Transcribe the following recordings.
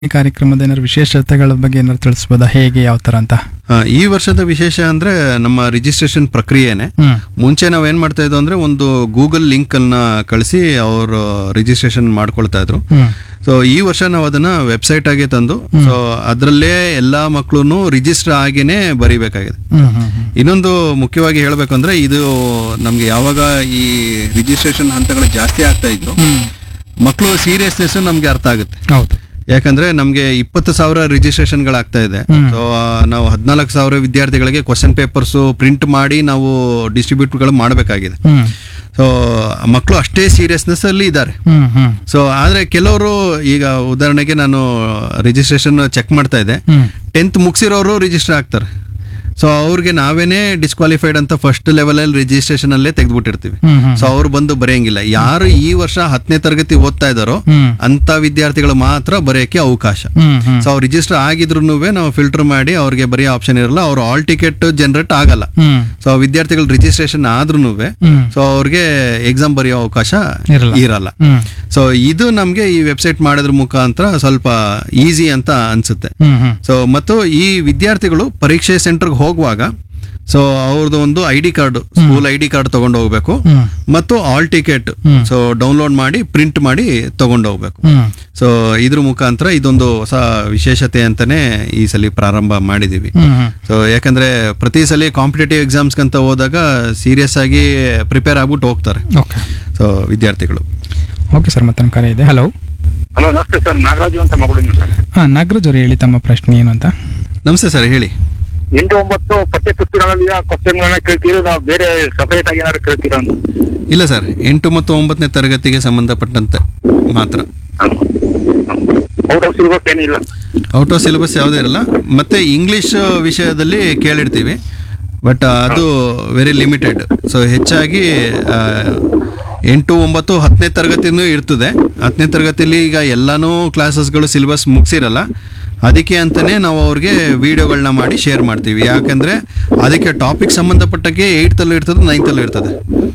ಈ ಕಾರ್ಯಕ್ರಮದ ಏನಾದ್ರು ವಿಶೇಷತೆಗಳ ಬಗ್ಗೆ ಏನಾದ್ರು ತಿಳಿಸ್ಬೋದಾ ಹೇಗೆ ಯಾವ ತರ ಅಂತ ಆ, ಈ ವರ್ಷದ ವಿಶೇಷ ಅಂದ್ರೆ ನಮ್ಮ ರಿಜಿಸ್ಟ್ರೇಷನ್ ಪ್ರಕ್ರಿಯೆನೆ ಹ್ಮ್ ಮುಂಚೆ ನಾವ್ ಏನ್ ಮಾಡ್ತಾ ಇದ್ವು ಅಂದ್ರೆ ಒಂದು ಗೂಗಲ್ ಲಿಂಕ್ ಅನ್ನ ಕಳಿಸಿ ಅವರು ರಿಜಿಸ್ಟ್ರೇಷನ್ ಮಾಡ್ಕೊಳ್ತಾ ಇದ್ರು ಹ್ಮ್ ಸೊ ಈ ವರ್ಷ ನಾವು ಅದನ್ನ ವೆಬ್ಸೈಟ್ ಆಗಿ ತಂದು ಸೊ ಅದರಲ್ಲೇ ಎಲ್ಲಾ ಮಕ್ಕಳು ರಿಜಿಸ್ಟರ್ ಆಗಿನೇ ಬರಿಬೇಕಾಗಿದೆ ಹ್ಮ್ ಹ್ಮ್ ಹ್ಮ್ ಇನ್ನೊಂದು ಮುಖ್ಯವಾಗಿ ಹೇಳ್ಬೇಕಂದ್ರೆ ಇದು ನಮ್ಗೆ ಯಾವಾಗ ಈ ರಿಜಿಸ್ಟ್ರೇಷನ್ ಹಂತಗಳು ಜಾಸ್ತಿ ಆಗ್ತಾ ಇದ್ರು ಹ್ಮ್ ಮಕ್ಕಳು ಸೀರಿಯಸ್ನೆಸ್ ನಮ್ಗೆ ಅರ್ಥ ಆಗುತ್ತೆ ಹೌದು ಯಾಕಂದ್ರೆ ನಮ್ಗೆ ಇಪ್ಪತ್ತು ಸಾವಿರ ರಿಜಿಸ್ಟ್ರೇಷನ್ಗಳಾಗ್ತಾ ಇದೆ ಹ್ಮ್. ಸೊ ನಾವು ಹದಿನಾಲ್ಕು ಸಾವಿರ ವಿದ್ಯಾರ್ಥಿಗಳಿಗೆ ಕ್ವಶನ್ ಪೇಪರ್ಸ್ ಪ್ರಿಂಟ್ ಮಾಡಿ ನಾವು ಡಿಸ್ಟ್ರಿಬ್ಯೂಟ್ಗಳು ಮಾಡಬೇಕಾಗಿದೆ ಹ್ಮ್ ಸೊ ಮಕ್ಕಳು ಅಷ್ಟೇ ಸೀರಿಯಸ್ನೆಸ್ ಅಲ್ಲಿ ಇದ್ದಾರೆ ಹ್ಮ್ ಹ್ಮ್ ಸೊ ಆದ್ರೆ ಕೆಲವರು ಈಗ ಉದಾಹರಣೆಗೆ ನಾನು ರಿಜಿಸ್ಟ್ರೇಷನ್ ಚೆಕ್ ಮಾಡ್ತಾ ಇದ್ದೆ ಹ್ಮ್ ಟೆಂತ್ ಮುಗಿಸಿರೋರು ರಿಜಿಸ್ಟರ್ ಆಗ್ತಾರೆ ಸೊ ಅವ್ರಿಗೆ ನಾವೇನೇ ಡಿಸ್ಕ್ವಾಲಿಫೈಡ್ ಅಂತ ಫಸ್ಟ್ ಲೆವೆಲ್ ಅಲ್ಲಿ ರಿಜಿಸ್ಟ್ರೇಷನ್ ಅಲ್ಲೇ ತೆಗೆದ್ಬಿಟ್ಟಿರ್ತೀವಿ ಹ್ಮ್ ಹ್ಮ್ ಸೊ ಅವ್ರು ಬಂದು ಬರೆಯಂಗಿಲ್ಲ ಯಾರು ಈ ವರ್ಷ ಹತ್ತನೇ ತರಗತಿ ಓದ್ತಾ ಇದ್ದಾರೋ ಹ್ಮ್ ಅಂತ ವಿದ್ಯಾರ್ಥಿಗಳು ಮಾತ್ರ ಬರೆಯಕ್ಕೆ ಅವಕಾಶ ಹ್ಮ್ ಹ್ಮ್ ಸೊ ಅವ್ರು ರಿಜಿಸ್ಟರ್ ಆಗಿದ್ರು ನಾವು ಫಿಲ್ಟರ್ ಮಾಡಿ ಅವ್ರಿಗೆ ಬರೆಯೋ ಆಪ್ಷನ್ ಇರಲ್ಲ ಅವ್ರು ಆಲ್ ಟಿಕೆಟ್ ಜನರೇಟ್ ಆಗಲ್ಲ ಹ್ಮ್ ಸೊ ವಿದ್ಯಾರ್ಥಿಗಳು ರಿಜಿಸ್ಟ್ರೇಷನ್ ಆದ್ರೂ ಹ್ಮ್ ಸೊ ಅವ್ರಿಗೆ ಎಕ್ಸಾಮ್ ಬರೆಯೋ ಅವಕಾಶ ಇರಲ್ಲ. ಇರಲ್ಲ ಹ್ಮ್ ಸೊ ಇದು ನಮ್ಗೆ ಈ ವೆಬ್ಸೈಟ್ ಮಾಡೋದ್ರ ಮುಖಾಂತರ ಸ್ವಲ್ಪ ಈಸಿ ಅಂತ ಅನ್ಸುತ್ತೆ ಹ್ಮ್ ಹ್ಮ್ ಸೊ ಮತ್ತು ಈ ವಿದ್ಯಾರ್ಥಿಗಳು ಪರೀಕ್ಷೆ ಸೆಂಟರ್ಗೆ ಹೋಗುವಾಗ ಸೊ ಅವ್ರದ್ದು ಒಂದು I D card school I D card ತಗೊಂಡು ಹೋಗ್ಬೇಕು ಹ್ಮ್ ಮತ್ತು ಆಲ್ ಟಿಕೆಟ್ ಹ್ಮ್. ಸೊ ಡೌನ್ಲೋಡ್ ಮಾಡಿ ಪ್ರಿಂಟ್ ಮಾಡಿ ತಗೊಂಡು ಹೋಗ್ಬೇಕು ಹ್ಮ್ ಸೊ ಇದ್ರ ಮುಖಾಂತರ ಇದೊಂದು ಹೊಸ ವಿಶೇಷತೆ ಅಂತಾನೆ ಈ ಸಲ ಪ್ರಾರಂಭ ಮಾಡಿದೀವಿ ಹ್ಮ್ ಹ್ಮ್ ಸೊ ಯಾಕಂದ್ರೆ ಪ್ರತಿ ಸಲ ಕಾಂಪಿಟೇಟಿವ್ ಎಕ್ಸಾಮ್ಸ್ ಅಂತ ಹೋದಾಗ ಸೀರಿಯಸ್ ಆಗಿ ಪ್ರಿಪೇರ್ ಆಗ್ಬಿಟ್ಟು ಹೋಗ್ತಾರೆ ಓಕೆ ಸೊ ವಿದ್ಯಾರ್ಥಿಗಳು ಓಕೆ ಸರ್ ಮತ್ತೊಂದು ಕರೆ ಇದೆ ಹಲೋ ಹಲೋ ನಮಸ್ತೆ ಸರ್ ನಾಗರಾಜು ಅಂತ ಮಗಳು ಸರ್ ಹಾ ನಾಗರಾಜ್ ಅವರು ಹೇಳಿ ತಮ್ಮ ಪ್ರಶ್ನೆ ಏನು ಅಂತ ನಮಸ್ತೆ ಸರ್ ಹೇಳಿ ಎಂಟು ಒಂಬತ್ತು ಪಠ್ಯ ಪುಸ್ತಕಗಳಲ್ಲಿ ಕ್ವಶನ್ಗಳನ್ನ ಕೇಳ್ತೀರೋ ನಾವು ಬೇರೆ ಸಪರೇಟ್ ಆಗಿ ಏನಾದ್ರು ಕೇಳ್ತೀರಾ ಅಂತ ಇಲ್ಲ ಸರ್ ಎಂಟು ಮತ್ತು ಒಂಬತ್ತನೇ ತರಗತಿಗೆ ಸಂಬಂಧಪಟ್ಟಂತೆ ಮಾತ್ರ ಔಟ್ ಆಫ್ ಸಿಲೆಬಸ್ ಏನಿಲ್ಲ ಔಟ್ ಆಫ್ ಸಿಲೆಬಸ್ ಯಾವುದೇ ಇರಲ್ಲ ಮತ್ತೆ ಇಂಗ್ಲಿಷ್ ವಿಷಯದಲ್ಲಿ ಕೇಳಿರ್ತೀವಿ ಬಟ್ ಅದು ವೆರಿ ಲಿಮಿಟೆಡ್ ಸೊ ಹೆಚ್ಚಾಗಿ ಆ, ಎಂಟು ಒಂಬತ್ತು ಹತ್ತನೇ ತರಗತಿನೂ ಇರ್ತದೆ ಹತ್ತನೇ ತರಗತಿಲಿ ಈಗ ಎಲ್ಲಾನು ಕ್ಲಾಸಸ್ಗಳು ಸಿಲೆಬಸ್ ಮುಗಿಸಿರಲ್ಲ ಅದಕ್ಕೆ ಅಂತಾನೆ ನಾವು ಅವ್ರಿಗೆ ವಿಡಿಯೋಗಳನ್ನ ಮಾಡಿ ಶೇರ್ ಮಾಡ್ತೀವಿ ಯಾಕಂದ್ರೆ ಅದಕ್ಕೆ ಟಾಪಿಕ್ ಸಂಬಂಧಪಟ್ಟಕ್ಕೆ ಏಯ್ತಲ್ಲೂ ಇರ್ತದೆ ನೈನ್ತಲ್ಲೂ ಇರ್ತದೆ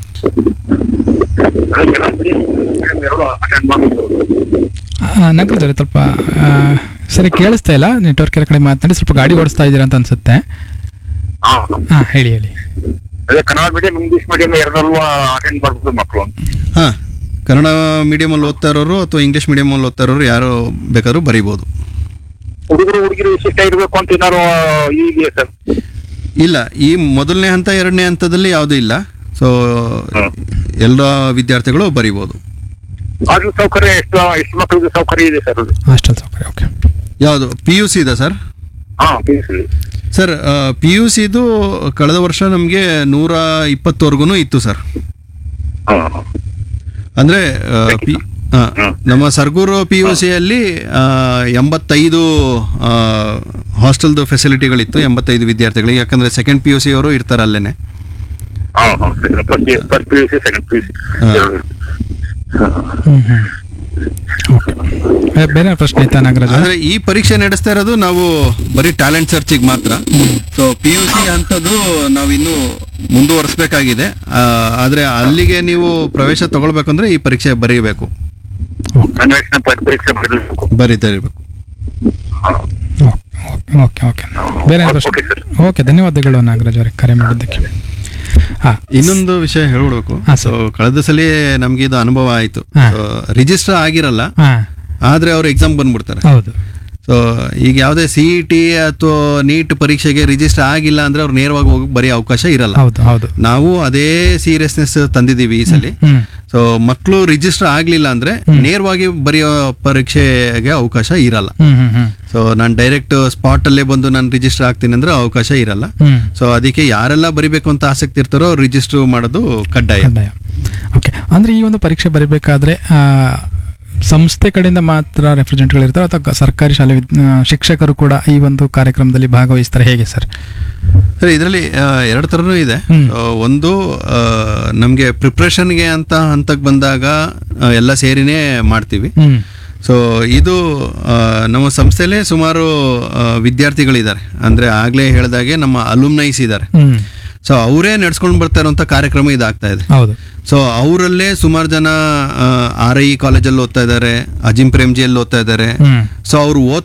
ಎರಡು ಅಟೆಂಡ್ ಮಾಡಬೇಕು ಆ, ನಾಗರಾಜ್ ಅವರೇ ಸ್ವಲ್ಪ ಆ, ಸರಿ ಕೇಳಿಸ್ತಾ ಇಲ್ಲ ನೆಟ್ವರ್ಕ್ ಕಡೆ ಮಾತನಾಡಿ ಸ್ವಲ್ಪ ಗಾಡಿ ಓಡಿಸ್ತಾ ಇದ್ದೀರಾ ಅಂತ ಅನ್ಸುತ್ತೆ ಹಾ ಹಾ ಹೇಳಿ ಹೇಳಿ ಅದೇ ಕನ್ನಡ ಮೀಡಿಯಂ ಇಂಗ್ಲಿಷ್ ಮೀಡಿಯಂ ಎರಡಲ್ಲೂ ಅಟೆಂಡ್ ಮಾಡ್ಬೋದು ಮಕ್ಕಳು ಅಂತ ಹಾ ಕನ್ನಡ ಮೀಡಿಯಮಲ್ಲಿ ಓದ್ತಾ ಇರೋರು ಅಥವಾ ಇಂಗ್ಲಿಷ್ ಮೀಡಿಯಮಲ್ಲಿ ಓದ್ತಾ ಇರೋರು ಯಾರು ಬೇಕಾದ್ರೂ ಬರಿಬೋದು ಹುಡುಗರು ಹುಡುಗಿರು ವಿಶಿಷ್ಟ ಇರಬೇಕು ಅಂತ ಏನಾರು ಇದೆಯಾ ಸರ್ ಇಲ್ಲ ಈ ಮೊದಲನೇ ಹಂತ ಎರಡನೇ ಹಂತದಲ್ಲಿ ಯಾವುದೂ ಇಲ್ಲ ಸೊ ಹ್ಮ್. ಎಲ್ಲ ವಿದ್ಯಾರ್ಥಿಗಳು ಬರಿಬೋದು ಆದ್ರೂ ಸೌಕರ್ಯ ಎಷ್ಟು ಎಷ್ಟು ಮಕ್ಕಳಿಗೆ ಸೌಕರ್ಯ ಇದೆ ಸರ್ ಅದು ಹಾಸ್ಟೆಲ್ ಸೌಕರ್ಯ ಓಕೆ ಯಾವುದು ಪಿ ಯು ಸಿ ಇದೆ ಸರ್ ಹಾ ತಿಳಿಸಿ ಸರ್ ಪಿ ಯು ಸಿದು ಕಳೆದ ವರ್ಷ ನಮಗೆ ನೂರ ಇಪ್ಪತ್ತವರೆಗೂ ಇತ್ತು ಸರ್ ಹಾ ಅಂದರೆ ಪಿ ಆ, ಹ್ಮ್. ನಮ್ಮ ಸರ್ಗೂರು ಪಿ ಯು ಸಿಯಲ್ಲಿ ಎಂಬತ್ತೈದು ಹಾಸ್ಟೆಲ್ದು ಫೆಸಿಲಿಟಿಗಳಿತ್ತು ಎಂಬತ್ತೈದು ವಿದ್ಯಾರ್ಥಿಗಳಿಗೆ ಯಾಕಂದರೆ ಸೆಕೆಂಡ್ ಪಿ ಯು ಸಿ ಅವರು ಇರ್ತಾರೆ ಅಲ್ಲೇನೆ ಹಾ ಹಾ first first P U C second P U C ಹಾ. ಹ್ಮ್ ಹ್ಮ್ ಓಕೆ ಬೇ- ಬೇರೆ ಪ್ರಶ್ನೆ ಆಯ್ತಾ ನಾಗರಾಜ್ ಅವರೇ? ಆದ್ರೆ ಈ ಪರೀಕ್ಷೆ ನಡೆಸ್ತಾ ಇರೋದು ನಾವು ಬರೀ ಟ್ಯಾಲೆಂಟ್ ಸರ್ಚಿಗೆ ಮಾತ್ರ ಸೊ ಪಿ ಯು ಸಿ ಅಂತದ್ದು ನಾವು ಇನ್ನು ಮುಂದುವರಿಸಬೇಕಾಗಿದೆ ಆದ್ರೆ ಅಲ್ಲಿಗೆ ನೀವು ಪ್ರವೇಶ ತಗೊಳ್ಬೇಕಂದ್ರೆ ಈ ಪರೀಕ್ಷೆ ಬರೀಬೇಕು ಅನ್ವೇಷಣೆ ಪರೀಕ್ಷೆ ಬರಬೇಕು ಬರೀತಾ ಇರಬೇಕು ಓಕೆ ಓಕೆ ಓಕೆ ಬೇರೆ ಏನಾದ್ರು ಪ್ರಶ್ನೆ ಓಕೆ ಸರ್ ಓಕೆ ಧನ್ಯವಾದಗಳು ನಾಗರಾಜ್ ಅವರೇ ಕರೆ ಮಾಡಿದ್ದಕ್ಕೆ ಹಾ ಇನ್ನೊಂದು ವಿಷಯ ಹೇಳ್ಬಿಡ್ಬೇಕು ಹಾ, ಸೊ ಕಳೆದ ಸಲ ನಮ್ಗೆ ಇದು ಅನುಭವ ಆಯ್ತು ಹಾ. ರಿಜಿಸ್ಟರ್ ಆಗಿರಲ್ಲ ಹಾ ಆದ್ರೆ ಅವ್ರು ಎಕ್ಸಾಮ್ ಬಂದ್ಬಿಡ್ತಾರೆ ಹೌದು ಸೊ ಈಗ ಯಾವುದೇ ಸಿ ಇ ಟಿ ಅಥವಾ ನೀಟ್ ಪರೀಕ್ಷೆಗೆ ರಿಜಿಸ್ಟರ್ ಆಗಿಲ್ಲ ಅಂದ್ರೆ ಅವ್ರು ನೇರವಾಗಿ ಹೋಗಿ ಬರೀ ಅವಕಾಶ ಇರಲ್ಲ ಹೌದು ಹೌದು ನಾವು ಅದೇ ಸೀರಿಯಸ್ನೆಸ್ ತಂದಿದ್ದೀವಿ ಈ ಸಲ ಹ್ಮ್ ಸೊ ಮಕ್ಕಳು ರಿಜಿಸ್ಟರ್ ಆಗ್ಲಿಲ್ಲ ಅಂದ್ರೆ ನೇರವಾಗಿ ಬರೆಯೋ ಪರೀಕ್ಷೆಗೆ ಅವಕಾಶ ಇರಲ್ಲ ಹ್ಮ್ ಹ್ಮ್ ಹ್ಮ್ ಸೊ ನಾನು ಡೈರೆಕ್ಟ್ ಸ್ಪಾಟ್ ಅಲ್ಲೇ ಬಂದು ನಾನು ರಿಜಿಸ್ಟರ್ ಆಗ್ತೀನಿ ಅಂದ್ರೆ ಅವಕಾಶ ಇರಲ್ಲ ಹ್ಮ್ ಸೊ ಅದಕ್ಕೆ ಯಾರೆಲ್ಲ ಬರಿಬೇಕು ಅಂತ ಆಸಕ್ತಿ ಇರ್ತಾರೋ ರಿಜಿಸ್ಟರ್ ಮಾಡೋದು ಕಡ್ಡಾಯ ಕಡ್ಡಾಯ ಓಕೆ ಅಂದ್ರೆ ಈ ಒಂದು ಪರೀಕ್ಷೆ ಬರೀಬೇಕಾದ್ರೆ ಆ, ಸಂಸ್ಥೆ ಕಡೆಯಿಂದ ಮಾತ್ರ ರೆಪ್ರೆಸೆಂಟ್ಗಳು ಇರ್ತಾರೆ ಅಥವಾ ಸರ್ಕಾರಿ ಶಾಲೆ ವಿದ್- ಆ, ಶಿಕ್ಷಕರು ಕೂಡ ಈ ಒಂದು ಕಾರ್ಯಕ್ರಮದಲ್ಲಿ ಭಾಗವಹಿಸ್ತಾರೆ ಹೇಗೆ ಸರ್ ಸರ್ ಇದರಲ್ಲಿ ಎರಡು ಥರನೂ ಇದೆ ಹ್ಮ್. So, ಒಂದು ನಮಗೆ ಪ್ರಿಪ್ರೇಷನ್ಗೆ ಅಂತ ಹಂತಕ್ಕೆ ಬಂದಾಗ ಆ, ಎಲ್ಲ ಸೇರಿನೇ ಮಾಡ್ತೀವಿ ಹ್ಮ್ ಸೊ ಇದು ಆ, ನಮ್ಮ ಸಂಸ್ಥೆಯಲ್ಲೇ ಸುಮಾರು ಆ, ವಿದ್ಯಾರ್ಥಿಗಳಿದ್ದಾರೆ ಅಂದರೆ ಆಗಲೇ ಹೇಳಿದಾಗೆ ನಮ್ಮ ಅಲುಮ್ನೈಸ್ ಇದ್ದಾರೆ ಹ್ಮ್ ಸೊ ಅವರೇ ನಡ್ಸ್ಕೊಂಡು ಬರ್ತಾ ಇರುವಂತ ಕಾರ್ಯಕ್ರಮ ಇದಾಗ್ತಾ ಇದೆ ಹೌದು ಸೊ ಅವರಲ್ಲೇ ಸುಮಾರು ಜನ ಆರ್ ಐ ಕಾಲೇಜಲ್ಲಿ ಓದ್ತಾ ಇದ್ದಾರೆ ಅಜಿಂ ಪ್ರೇಮ್ಜಿಯಲ್ಲಿ ಓದ್ತಾ ಇದ್ದಾರೆ ಹ್ಮ್ ಸೊ ಅವ್ರು ಓದ್